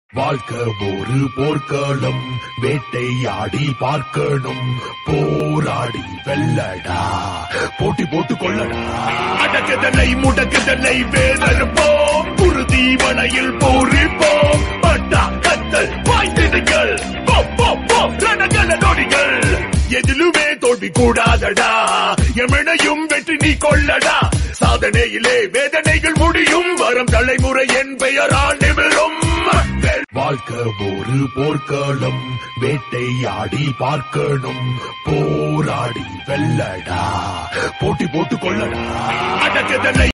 வாழ்க்கை ஒரு போர்க்களம் வேட்டையாடி பார்க்கணும் போராடி வெல்லடா போட்டி போட்டு கொள்ளடா அடக்குதலை முடக்குதலை வேதற்போம் குருதி வனையில் போரிப்போம் பட்டா கத்தல் வாய்த்திடுங்கள் போ போ போ ரணகல நொடிகள் எதிலுமே தோல்வி கூடாதடா எமனையும் வெற்றி நீ கொள்ளடா சாதனையிலே வேதனைகள் முடியும் வரும் தலைமுறை என் பெயரால் நிமிரும் வாழ்க்கை ஒரு போர்க்களம் வேட்டையாடி பார்க்கணும் போராடி வெல்லடா போட்டி போட்டு கொள்ளடா அடக்குதலை